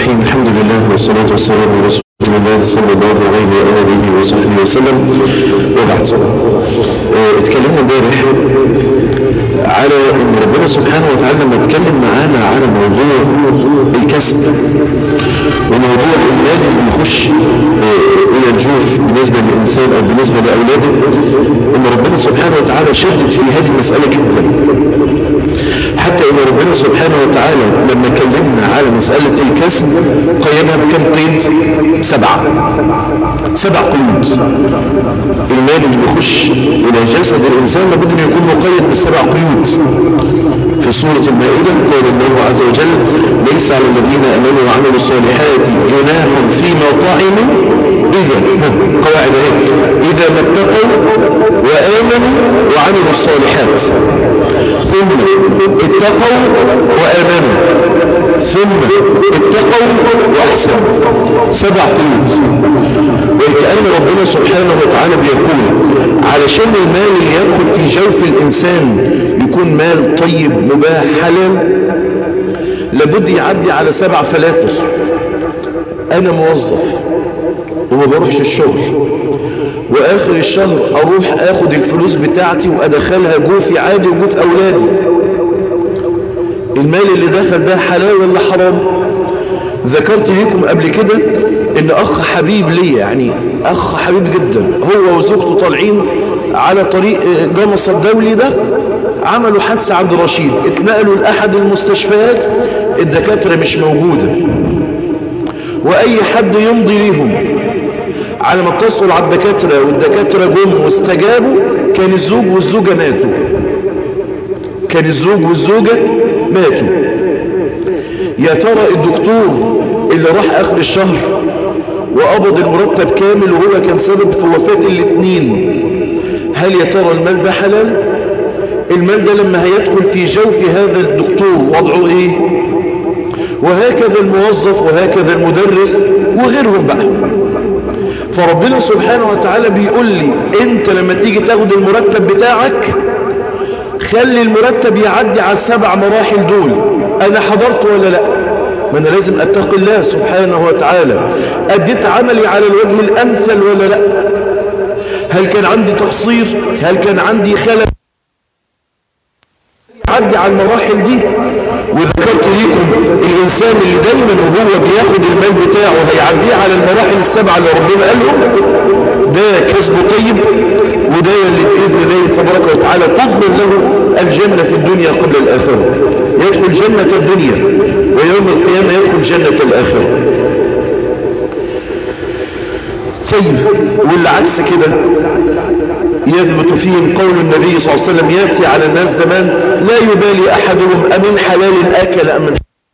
الرحيم الحمد لله والصلاة والسلام على رسول الله صلى الله عليه وآله وصحبه وسلم وبعد اه اتكلمنا امبارح على ان ربنا سبحانه وتعالى لما اتكلم معانا على موضوع الكسب وموضوع المال اللي يخش اه الى الجوف بالنسبة للانسان او بالنسبة لاولاده ان ربنا سبحانه وتعالى شدد في هذه المسألة جدا حتى ان ربنا سبحانه وتعالى لما كلمنا على مسألة الكسب قيمها بكم قيد سبعة سبع قيود المال اللي بيخش الى جسد الانسان لابد ان يكون مقيد بالسبع قيود في سورة المائدة قال الله عز وجل ليس على الذين امنوا وعملوا الصالحات جناح فيما طعموا اذا قواعد اذا ما اتقوا وامنوا وعملوا الصالحات ثم اتقوا وامنوا ثم اتقوا واحسنوا سبع قيود وكأن ربنا سبحانه وتعالى بيقول علشان المال اللي يدخل في جوف الإنسان يكون مال طيب مباح حلال لابد يعدي على سبع فلاتر أنا موظف وما بروحش الشغل وآخر الشهر أروح أخد الفلوس بتاعتي وأدخلها جوفي عادي وجوف أولادي المال اللي دخل ده حلال ولا حرام ذكرت لكم قبل كده ان اخ حبيب ليا يعني اخ حبيب جدا هو وزوجته طالعين على طريق جمص الدولي ده عملوا حادثة عبد الرشيد اتنقلوا لاحد المستشفيات الدكاترة مش موجودة واي حد يمضي ليهم على ما اتصلوا على الدكاترة والدكاترة جم واستجابوا كان الزوج والزوجة ماتوا كان الزوج والزوجة ماتوا يا ترى الدكتور اللي راح اخر الشهر وقبض المرتب كامل وهو كان سبب في وفاة الاثنين هل يا ترى المال ده حلال المال ده لما هيدخل في جوف هذا الدكتور وضعه ايه وهكذا الموظف وهكذا المدرس وغيرهم بقى فربنا سبحانه وتعالى بيقول لي انت لما تيجي تاخد المرتب بتاعك خلي المرتب يعدي على السبع مراحل دول انا حضرت ولا لا ما انا لازم اتقي الله سبحانه وتعالى اديت عملي على الوجه الامثل ولا لا هل كان عندي تقصير هل كان عندي خلل عدي على المراحل دي وذكرت لكم الانسان اللي دايما وهو بياخد المال بتاعه هيعديه على المراحل السبعه اللي ربنا قالهم ده كسب طيب وده اللي باذن الله تبارك وتعالى تضمن له الجنه في الدنيا قبل الاخره يدخل جنه الدنيا ويوم القيامه يدخل جنه الاخره طيب واللي عكس كده يثبت فيهم قول النبي صلى الله عليه وسلم ياتي على الناس زمان لا يبالي احدهم امن حلال اكل ام من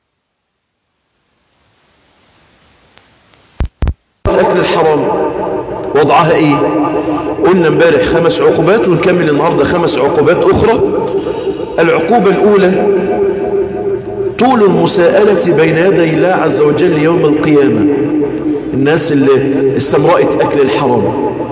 اكل الحرام وضعها ايه قلنا امبارح خمس عقوبات ونكمل النهاردة خمس عقوبات اخرى العقوبة الاولى طول المساءلة بين يدي الله عز وجل يوم القيامة الناس اللي استمرأت اكل الحرام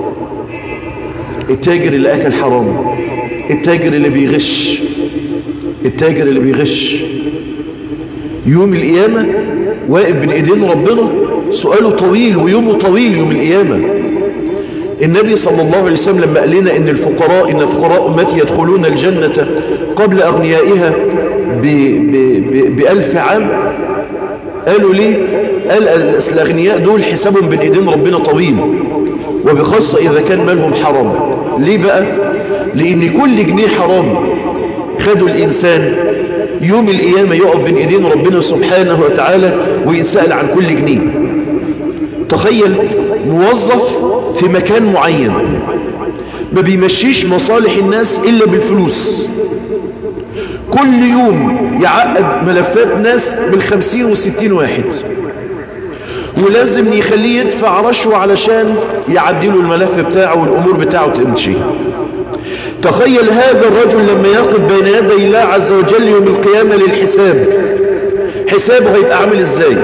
التاجر اللي اكل حرام التاجر اللي بيغش التاجر اللي بيغش يوم القيامة واقف بين ايدين ربنا سؤاله طويل ويومه طويل يوم القيامة النبي صلى الله عليه وسلم لما قال لنا ان الفقراء ان فقراء امتي يدخلون الجنة قبل اغنيائها ب ب ب بألف عام قالوا ليه قال الاغنياء دول حسابهم بين ايدين ربنا طويل وبخاصة اذا كان مالهم حرام ليه بقى لان كل جنيه حرام خدوا الانسان يوم القيامة يقف بين ايدين ربنا سبحانه وتعالى ويسأل عن كل جنيه تخيل موظف في مكان معين ما بيمشيش مصالح الناس الا بالفلوس كل يوم يعقد ملفات ناس بالخمسين والستين واحد ولازم يخليه يدفع رشوة علشان يعدله الملف بتاعه والامور بتاعه تمشي تخيل هذا الرجل لما يقف بين يدي الله عز وجل يوم القيامة للحساب حسابه هيبقى عامل ازاي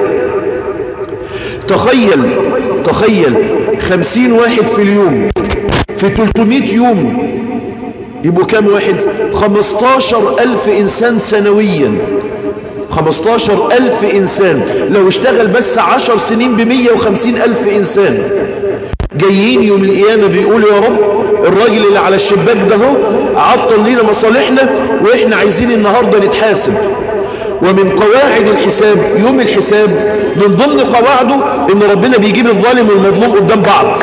تخيل تخيل خمسين واحد في اليوم في 300 يوم يبقوا كام واحد خمستاشر ألف إنسان سنويا 15 ألف إنسان لو اشتغل بس 10 سنين ب 150 ألف إنسان جايين يوم القيامة بيقولوا يا رب الراجل اللي على الشباك ده هو عطل لينا مصالحنا واحنا عايزين النهاردة نتحاسب ومن قواعد الحساب يوم الحساب من ضمن قواعده ان ربنا بيجيب الظالم والمظلوم قدام بعض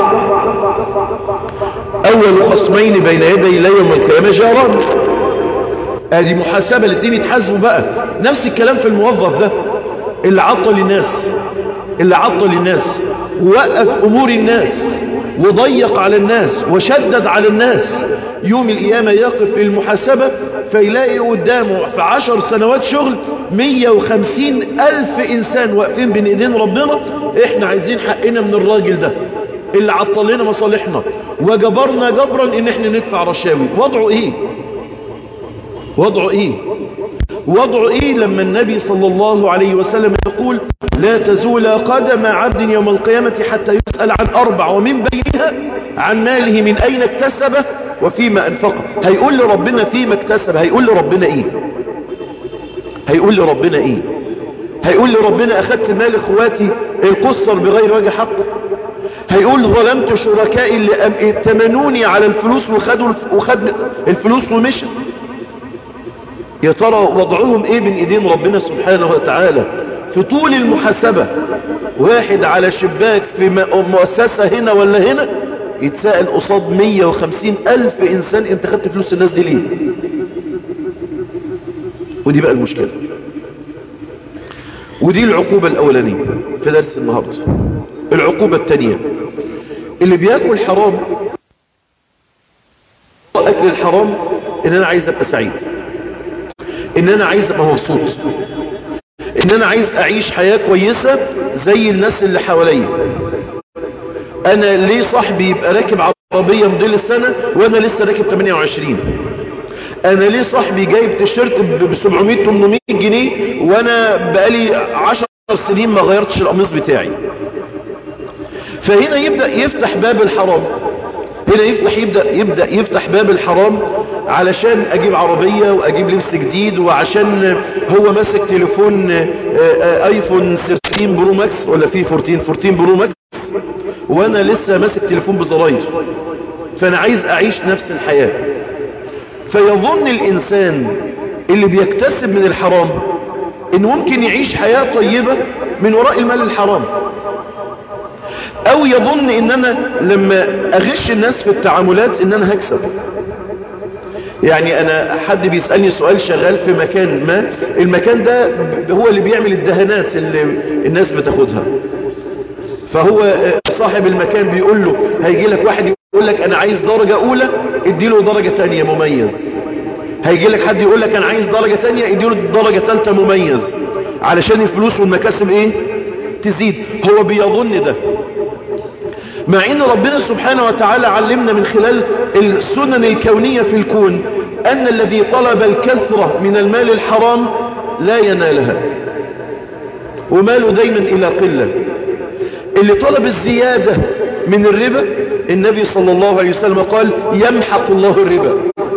اول خصمين بين يدي الله يوم القيامة جاران ادي محاسبة الاثنين يتحاسبوا بقى نفس الكلام في الموظف ده اللي عطل الناس اللي عطل الناس ووقف امور الناس وضيق على الناس وشدد على الناس يوم القيامة يقف في المحاسبة فيلاقي قدامه في عشر سنوات شغل 150 ألف إنسان واقفين بين إيدين ربنا إحنا عايزين حقنا من الراجل ده اللي عطل لنا مصالحنا وجبرنا جبرا إن إحنا ندفع رشاوي وضعه إيه وضعه إيه وضعه إيه لما النبي صلى الله عليه وسلم يقول لا تزول قدم عبد يوم القيامة حتى يسأل عن أربع ومن بينها عن ماله من أين اكتسبه وفيما أنفقه هيقول لربنا فيما اكتسب هيقول لربنا إيه هيقول لربنا إيه هيقول لربنا أخذت مال إخواتي القصر بغير وجه حق هيقول ظلمت شركائي اللي ائتمنوني على الفلوس وخدوا وخد الفلوس ومشى يا ترى وضعهم ايه بين ايدين ربنا سبحانه وتعالى في طول المحاسبة واحد على شباك في مؤسسة هنا ولا هنا يتساءل قصاد 150 ألف إنسان أنت خدت فلوس الناس دي ليه ودي بقى المشكلة ودي العقوبة الأولانية في درس النهاردة العقوبة الثانية اللي بياكل حرام أكل الحرام إن أنا عايز أبقى سعيد إن أنا عايز أبقى مبسوط إن أنا عايز أعيش حياة كويسة زي الناس اللي حواليا انا ليه صاحبي يبقى راكب عربية موديل السنة وانا لسه راكب 28 انا ليه صاحبي جايب تيشيرت ب 700 800 جنيه وانا بقالي 10 سنين ما غيرتش القميص بتاعي فهنا يبدأ يفتح باب الحرام هنا يفتح يبدأ يبدأ يفتح باب الحرام علشان اجيب عربية واجيب لبس جديد وعشان هو ماسك تليفون ايفون 13 برو ماكس ولا في 14 14 برو ماكس وانا لسه ماسك تليفون بزراير فانا عايز اعيش نفس الحياة فيظن الانسان اللي بيكتسب من الحرام انه ممكن يعيش حياة طيبة من وراء المال الحرام او يظن ان انا لما اغش الناس في التعاملات ان انا هكسب يعني انا حد بيسألني سؤال شغال في مكان ما المكان ده هو اللي بيعمل الدهانات اللي الناس بتاخدها فهو صاحب المكان بيقول له هيجي لك واحد يقول لك انا عايز درجة اولى اديله درجة تانية مميز هيجي لك حد يقول لك انا عايز درجة تانية اديله درجة تالتة مميز علشان الفلوس والمكاسب ايه تزيد هو بيظن ده مع ان ربنا سبحانه وتعالى علمنا من خلال السنن الكونية في الكون ان الذي طلب الكثرة من المال الحرام لا ينالها وماله دايما الى قلة اللي طلب الزيادة من الربا النبي صلى الله عليه وسلم قال يمحق الله الربا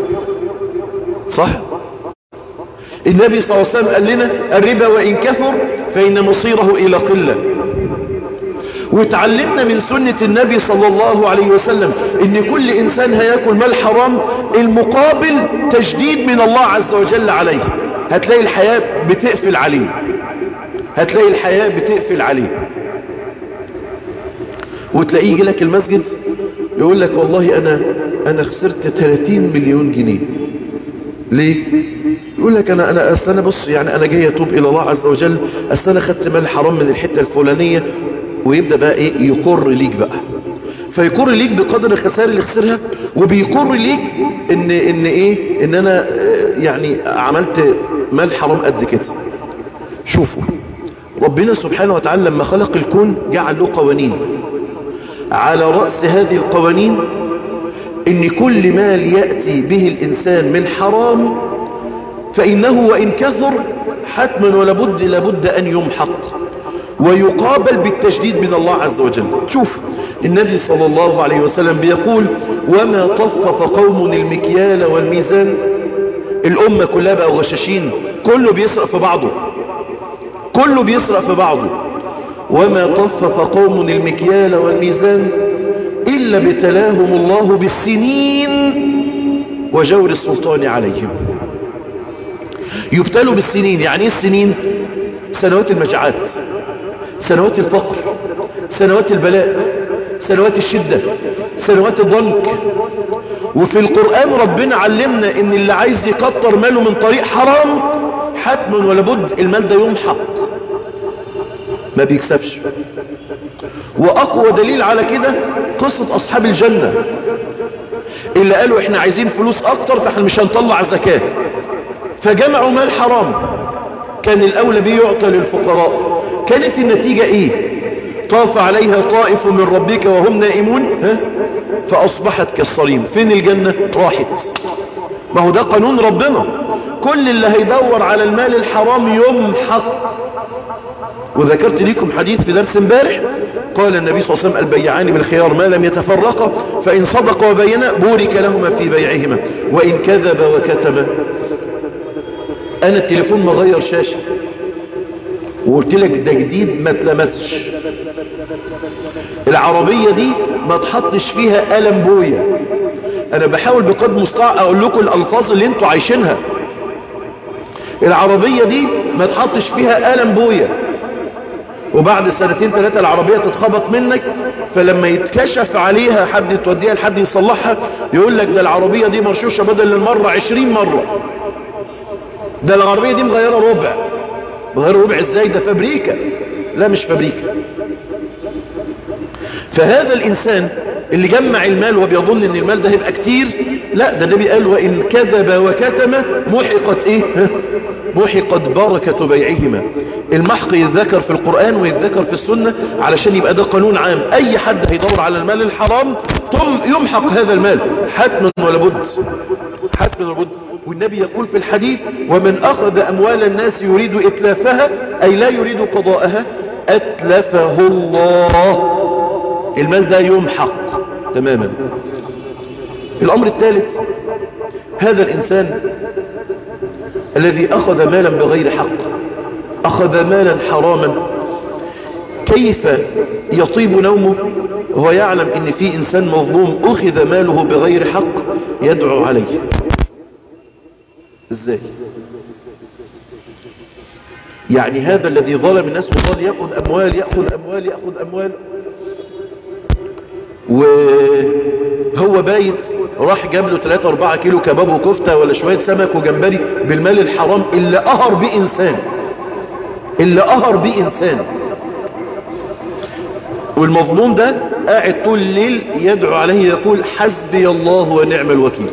صح النبي صلى الله عليه وسلم قال لنا الربا وإن كثر فإن مصيره إلى قلة وتعلمنا من سنة النبي صلى الله عليه وسلم ان كل انسان هياكل مال حرام المقابل تجديد من الله عز وجل عليه هتلاقي الحياة بتقفل عليه هتلاقي الحياة بتقفل عليه وتلاقيه يجي لك المسجد يقول لك والله انا انا خسرت 30 مليون جنيه ليه يقول لك انا انا اصل انا بص يعني انا جاي اتوب الى الله عز وجل اصل انا خدت مال حرام من الحته الفلانيه ويبدا بقى ايه يقر ليك بقى فيقر ليك بقدر الخسائر اللي خسرها وبيقر ليك ان ان ايه ان انا يعني عملت مال حرام قد كده شوفوا ربنا سبحانه وتعالى لما خلق الكون جعل له قوانين على رأس هذه القوانين ان كل مال يأتي به الانسان من حرام فانه وان كثر حتما ولابد لابد ان يمحق ويقابل بالتشديد من الله عز وجل شوف النبي صلى الله عليه وسلم بيقول وما طفف قوم المكيال والميزان الأمة كلها بقى غشاشين كله بيسرق في بعضه كله بيسرق في بعضه وما طفف قوم المكيال والميزان إلا ابتلاهم الله بالسنين وجور السلطان عليهم يبتلوا بالسنين يعني ايه السنين سنوات المجاعات سنوات الفقر سنوات البلاء سنوات الشدة سنوات الضنك وفي القرآن ربنا علمنا ان اللي عايز يكتر ماله من طريق حرام حتما ولا بد المال ده يمحق ما بيكسبش واقوى دليل على كده قصة اصحاب الجنة اللي قالوا احنا عايزين فلوس اكتر فاحنا مش هنطلع زكاة فجمعوا مال حرام كان الاولى بيه يعطى للفقراء كانت النتيجة ايه طاف عليها طائف من ربك وهم نائمون ها؟ فاصبحت كالصريم فين الجنة راحت ما هو ده قانون ربنا كل اللي هيدور على المال الحرام يمحق وذكرت لكم حديث في درس امبارح قال النبي صلى الله عليه وسلم البيعان بالخيار ما لم يتفرقا فإن صدق وبينا بورك لهما في بيعهما وإن كذب وكتم أنا التليفون مغير شاشة وقلت لك ده جديد ما اتلمسش العربية دي ما تحطش فيها قلم بويا انا بحاول بقدر المستطاع اقول لكم الالفاظ اللي انتوا عايشينها العربية دي ما تحطش فيها قلم بويا وبعد سنتين ثلاثة العربية تتخبط منك فلما يتكشف عليها حد توديها لحد يصلحها يقول لك ده العربية دي مرشوشة بدل المرة عشرين مرة ده العربية دي مغيرة ربع مغيرة ربع ازاي ده فابريكا لا مش فابريكا فهذا الانسان اللي جمع المال وبيظن ان المال ده هيبقى كتير لا ده النبي قال وان كذب وكتم محقت ايه محقت بركة بيعهما المحق يتذكر في القرآن ويتذكر في السنة علشان يبقى ده قانون عام اي حد هيدور على المال الحرام ثم يمحق هذا المال حتما ولا بد حتما ولا بد والنبي يقول في الحديث ومن اخذ اموال الناس يريد اتلافها اي لا يريد قضاءها اتلفه الله المال ده يمحق تماما الامر الثالث هذا الانسان الذي اخذ مالا بغير حق اخذ مالا حراما كيف يطيب نومه وهو يعلم ان في انسان مظلوم اخذ ماله بغير حق يدعو عليه ازاي يعني هذا الذي ظلم الناس وظل يأخذ أموال يأخذ أموال يأخذ أموال وهو بايت راح جاب له 3 4 كيلو كباب وكفتة ولا شوية سمك وجمبري بالمال الحرام إلا أهر بيه إنسان إلا أهر بيه إنسان والمظلوم ده قاعد طول الليل يدعو عليه يقول حسبي الله ونعم الوكيل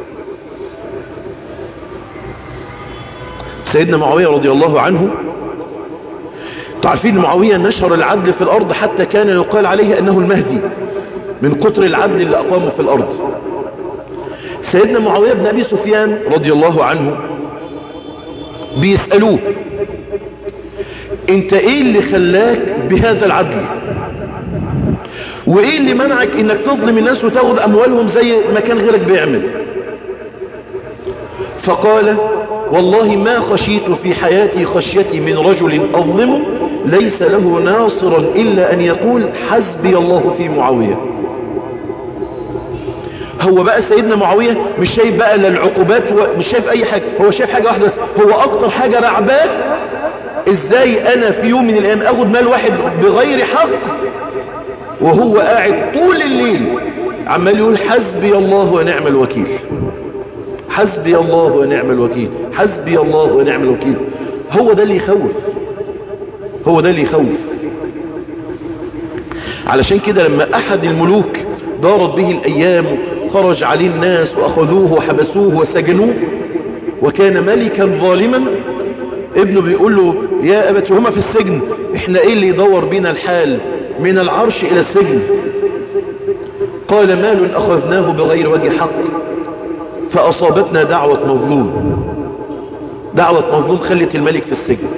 سيدنا معاوية رضي الله عنه تعرفين معاوية نشر العدل في الأرض حتى كان يقال عليه أنه المهدي من كتر العدل اللي أقامه في الأرض سيدنا معاوية بن أبي سفيان رضي الله عنه بيسألوه انت ايه اللي خلاك بهذا العدل وايه اللي منعك انك تظلم الناس وتاخد اموالهم زي ما كان غيرك بيعمل فقال والله ما خشيت في حياتي خشيتي من رجل أظلمه ليس له ناصرا إلا أن يقول حسبي الله في معاوية هو بقى سيدنا معاوية مش شايف بقى للعقوبات مش شايف أي حاجة هو شايف حاجة واحدة بس هو أكتر حاجة رعبات إزاي أنا في يوم من الأيام أخد مال واحد بغير حق وهو قاعد طول الليل عمال يقول حسبي الله ونعم الوكيل حسبي الله ونعم الوكيل حسبي الله ونعم الوكيل هو ده اللي يخوف هو ده اللي يخوف علشان كده لما احد الملوك دارت به الايام خرج عليه الناس واخذوه وحبسوه وسجنوه وكان ملكا ظالما ابنه بيقول له يا ابت هما في السجن احنا ايه اللي يدور بينا الحال من العرش الى السجن قال مال اخذناه بغير وجه حق فأصابتنا دعوة مظلوم دعوة مظلوم خلت الملك في السجن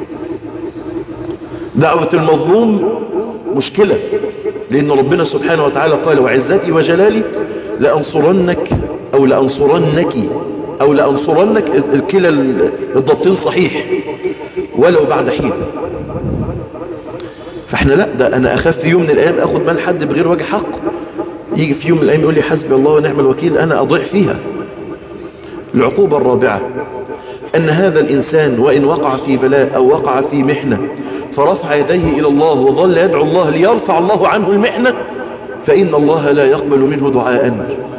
دعوة المظلوم مشكلة لأن ربنا سبحانه وتعالى قال وعزتي وجلالي لأنصرنك أو لأنصرنك أو لأنصرنك الكلا الضبطين صحيح ولو بعد حين فاحنا لا ده انا اخاف في يوم من الايام اخد مال حد بغير وجه حق يجي في يوم من الايام يقول لي حسبي الله ونعم الوكيل انا اضيع فيها العقوبة الرابعة أن هذا الإنسان وإن وقع في بلاء أو وقع في محنة فرفع يديه إلى الله وظل يدعو الله ليرفع الله عنه المحنة فإن الله لا يقبل منه دعاء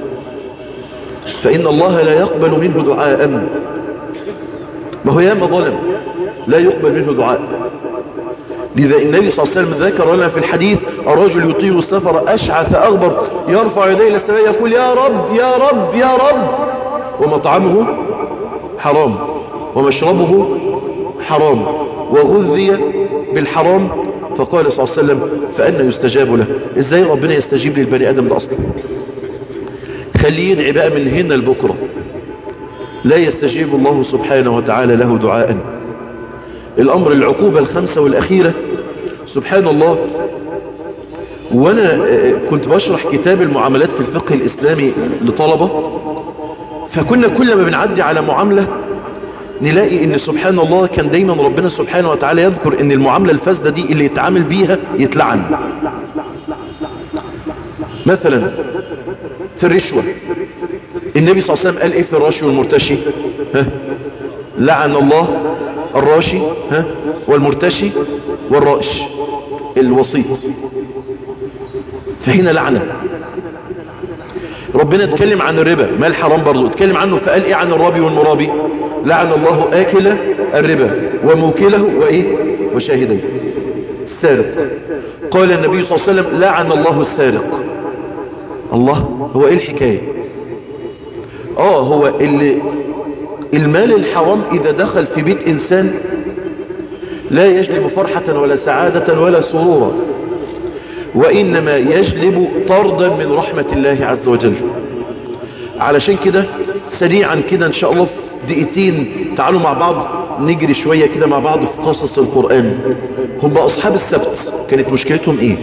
فإن الله لا يقبل منه دعاء ما هو ياما ظلم لا يقبل منه دعاء لذا النبي صلى الله عليه وسلم ذكر لنا في الحديث الرجل يطيل السفر أشعث أغبر يرفع يديه إلى السماء يقول يا رب يا رب يا رب ومطعمه حرام ومشربه حرام وغذي بالحرام فقال صلى الله عليه وسلم فأنا يستجاب له ازاي ربنا يستجيب للبني آدم ده أصلا خليه يدعي بقى من هنا لبكرة لا يستجيب الله سبحانه وتعالى له دعاء الأمر العقوبة الخمسة والأخيرة سبحان الله وانا كنت بشرح كتاب المعاملات في الفقه الإسلامي لطلبة فكنا كل ما بنعدي على معاملة نلاقي ان سبحان الله كان دايما ربنا سبحانه وتعالى يذكر ان المعاملة الفاسدة دي اللي يتعامل بيها يتلعن مثلا في الرشوة النبي صلى الله عليه وسلم قال ايه في الراشي والمرتشي ها لعن الله الراشي ها والمرتشي والرائش الوسيط فهنا لعنة ربنا اتكلم عن الربا مال حرام برضو اتكلم عنه فقال ايه عن الرابي والمرابي لعن الله آكل الربا وموكله وايه وشاهديه السارق قال النبي صلى الله عليه وسلم لعن الله السارق الله هو ايه الحكاية اه هو اللي المال الحرام اذا دخل في بيت انسان لا يجلب فرحة ولا سعادة ولا سرورا وإنما يجلب طردا من رحمة الله عز وجل علشان كده سريعا كده إن شاء الله في دقيقتين تعالوا مع بعض نجري شوية كده مع بعض في قصص القرآن هم أصحاب السبت كانت مشكلتهم إيه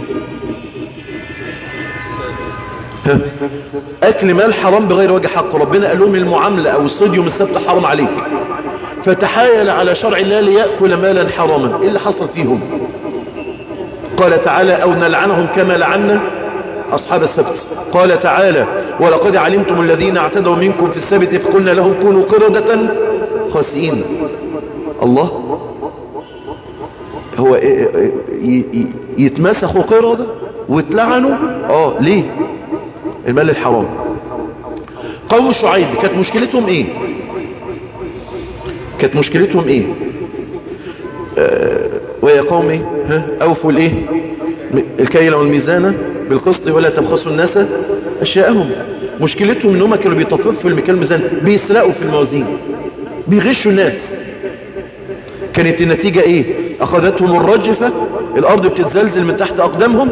ها؟ أكل مال حرام بغير وجه حق ربنا قال لهم المعاملة أو الصديوم السبت حرام عليك فتحايل على شرع الله ليأكل مالا حراما إيه اللي حصل فيهم قال تعالى أو نلعنهم كما لعنا أصحاب السبت قال تعالى ولقد علمتم الذين اعتدوا منكم في السبت فقلنا لهم كونوا قردة خاسئين الله هو يتمسخوا قردة واتلعنوا اه ليه المال الحرام قوم شعيب كانت مشكلتهم ايه كانت مشكلتهم ايه آه ويا قومي ها اوفوا الايه الكيل والميزان بالقسط ولا تبخسوا الناس اشياءهم مشكلتهم ان هم كانوا بيطففوا في المكان الميزان بيسرقوا في الموازين بيغشوا الناس كانت النتيجة ايه اخذتهم الرجفة الارض بتتزلزل من تحت اقدامهم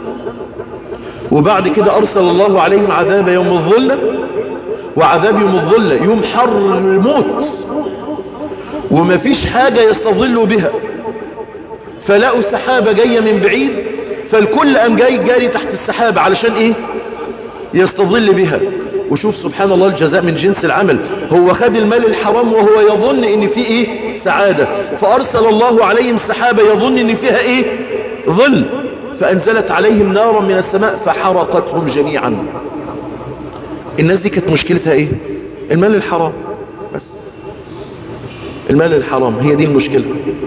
وبعد كده ارسل الله عليهم عذاب يوم الظلة وعذاب يوم الظلة يوم حر الموت وما فيش حاجة يستظلوا بها فلقوا سحابة جاية من بعيد فالكل قام جاي جاري تحت السحابة علشان ايه يستظل بها وشوف سبحان الله الجزاء من جنس العمل هو خد المال الحرام وهو يظن ان فيه ايه سعادة فارسل الله عليهم سحابة يظن ان فيها ايه ظل فانزلت عليهم نارا من السماء فحرقتهم جميعا الناس دي كانت مشكلتها ايه المال الحرام بس المال الحرام هي دي المشكلة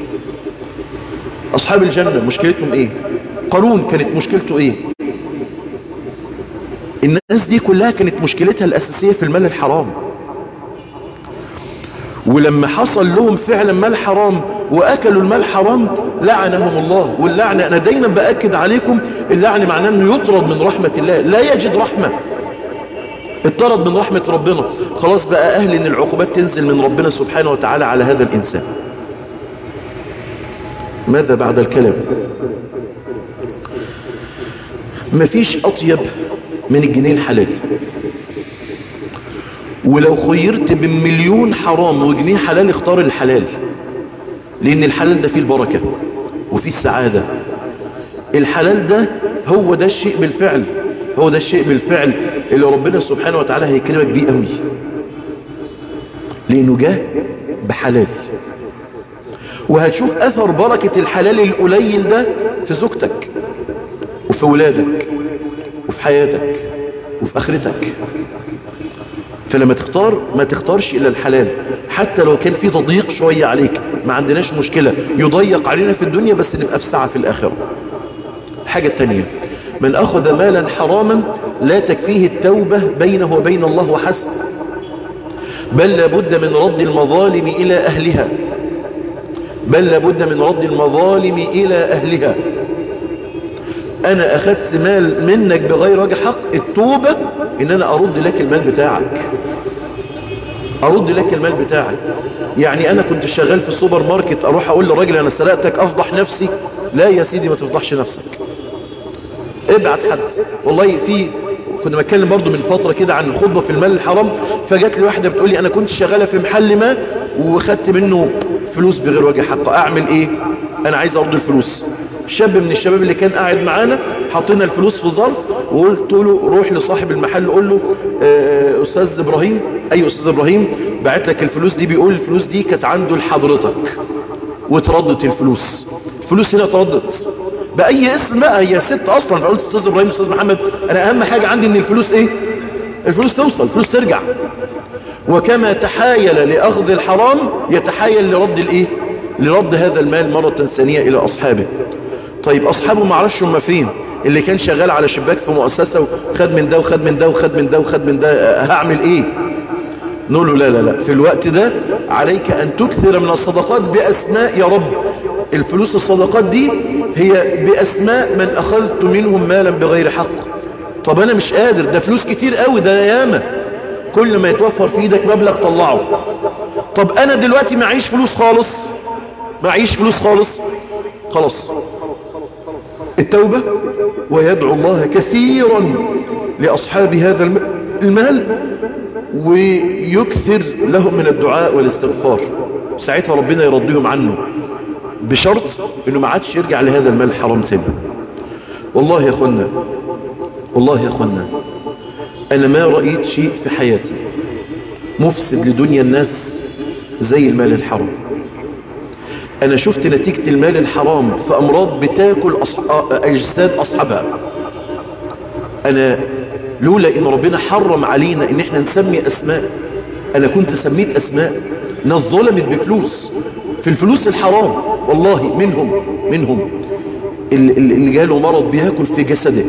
أصحاب الجنة مشكلتهم إيه قارون كانت مشكلته إيه الناس دي كلها كانت مشكلتها الأساسية في المال الحرام ولما حصل لهم فعلا مال حرام وأكلوا المال حرام لعنهم الله واللعنة أنا دايما بأكد عليكم اللعن معناه أنه يطرد من رحمة الله لا يجد رحمة اطرد من رحمة ربنا خلاص بقى أهل أن العقوبات تنزل من ربنا سبحانه وتعالى على هذا الإنسان ماذا بعد الكلام مفيش أطيب من الجنيه الحلال ولو خيرت بمليون حرام وجنيه حلال اختار الحلال لأن الحلال ده فيه البركة وفيه السعادة الحلال ده هو ده الشيء بالفعل هو ده الشيء بالفعل اللي ربنا سبحانه وتعالى هيكلمك بيه قوي لانه جاء بحلال وهتشوف اثر بركة الحلال القليل ده في زوجتك وفي ولادك وفي حياتك وفي اخرتك فلما تختار ما تختارش الا الحلال حتى لو كان في تضييق شوية عليك ما عندناش مشكلة يضيق علينا في الدنيا بس نبقى في ساعة في الاخرة الحاجة التانية من اخذ مالا حراما لا تكفيه التوبة بينه وبين الله وحسب بل لابد من رد المظالم الى اهلها بل لابد من رد المظالم الى اهلها انا اخذت مال منك بغير وجه حق التوبة ان انا ارد لك المال بتاعك ارد لك المال بتاعك يعني انا كنت شغال في السوبر ماركت اروح اقول للراجل انا سرقتك افضح نفسي لا يا سيدي ما تفضحش نفسك ابعت حد والله في كنا بتكلم برضو من فترة كده عن الخطبة في المال الحرام فجات لي واحدة بتقول لي انا كنت شغالة في محل ما وخدت منه فلوس بغير وجه حق اعمل ايه انا عايز ارد الفلوس شاب من الشباب اللي كان قاعد معانا حطينا الفلوس في ظرف وقلت له روح لصاحب المحل قول له آه، استاذ ابراهيم اي استاذ ابراهيم بعت لك الفلوس دي بيقول الفلوس دي كانت عنده لحضرتك وتردت الفلوس الفلوس هنا تردت باي اسم بقى هي ست اصلا فقلت استاذ ابراهيم استاذ محمد انا اهم حاجة عندي ان الفلوس ايه الفلوس توصل الفلوس ترجع وكما تحايل لاخذ الحرام يتحايل لرد الايه لرد هذا المال مرة ثانية الى اصحابه طيب اصحابه ما عرفش هم فين اللي كان شغال على شباك في مؤسسة وخد من ده وخد من ده وخد من ده وخد من ده أه، هعمل ايه نقول له لا لا لا في الوقت ده عليك ان تكثر من الصدقات باسماء يا رب الفلوس الصدقات دي هي باسماء من اخذت منهم مالا بغير حق طب انا مش قادر ده فلوس كتير قوي ده ياما كل ما يتوفر في ايدك مبلغ طلعه طب انا دلوقتي معيش فلوس خالص معيش فلوس خالص خلاص التوبة ويدعو الله كثيرا لأصحاب هذا الم- المال ويكثر لهم من الدعاء والاستغفار ساعتها ربنا يرضيهم عنه بشرط انه ما عادش يرجع لهذا المال الحرام تاني والله يا اخوانا والله يا اخوانا انا ما رأيت شيء في حياتي مفسد لدنيا الناس زي المال الحرام انا شفت نتيجة المال الحرام في امراض بتاكل أصح- اجساد اصحابها انا لولا ان ربنا حرم علينا ان احنا نسمي اسماء انا كنت سميت اسماء ناس ظلمت بفلوس في الفلوس الحرام والله منهم منهم اللي, اللي جاله مرض بياكل في جسده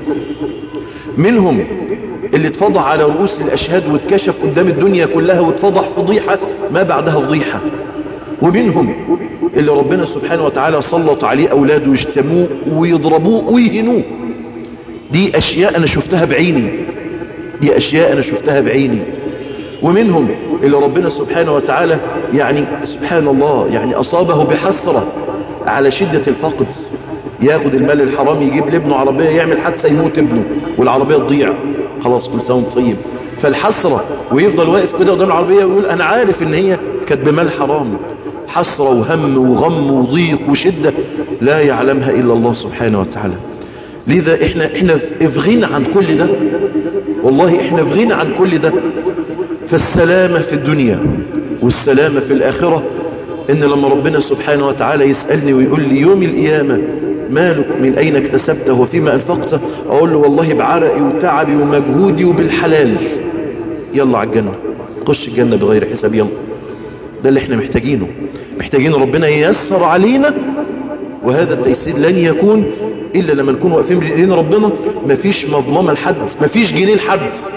منهم اللي اتفضح على رؤوس الاشهاد واتكشف قدام الدنيا كلها واتفضح فضيحة ما بعدها فضيحة ومنهم اللي ربنا سبحانه وتعالى سلط عليه اولاده يشتموه ويضربوه ويهنوه دي اشياء انا شفتها بعيني دي اشياء انا شفتها بعيني ومنهم اللي ربنا سبحانه وتعالى يعني سبحان الله يعني اصابه بحسرة على شدة الفقد ياخد المال الحرام يجيب لابنه عربية يعمل حادثة يموت ابنه والعربية تضيع خلاص كل سنة وأنت طيب فالحسرة ويفضل واقف كده قدام العربية ويقول انا عارف ان هي كانت بمال حرام حسرة وهم وغم وضيق وشدة لا يعلمها الا الله سبحانه وتعالى لذا احنا احنا في غنى عن كل ده والله احنا في غنى عن كل ده فالسلامة في الدنيا والسلامة في الآخرة إن لما ربنا سبحانه وتعالى يسألني ويقول لي يوم القيامة مالك من أين اكتسبته وفيما أنفقته أقول له والله بعرقي وتعبي ومجهودي وبالحلال يلا على الجنة خش الجنة بغير حساب يلا ده اللي احنا محتاجينه محتاجين ربنا ييسر علينا وهذا التيسير لن يكون إلا لما نكون واقفين بين ربنا مفيش مظلمة لحد مفيش جنيه لحد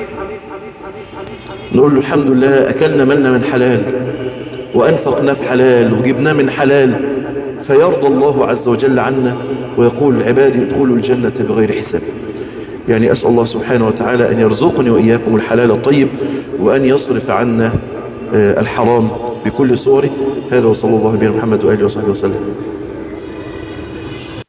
نقول له الحمد لله أكلنا مالنا من حلال وأنفقنا في حلال وجبناه من حلال فيرضى الله عز وجل عنا ويقول عبادي ادخلوا الجنة بغير حساب يعني أسأل الله سبحانه وتعالى أن يرزقني وإياكم الحلال الطيب وأن يصرف عنا الحرام بكل صوره هذا وصلى الله بنا محمد وآله وصحبه وسلم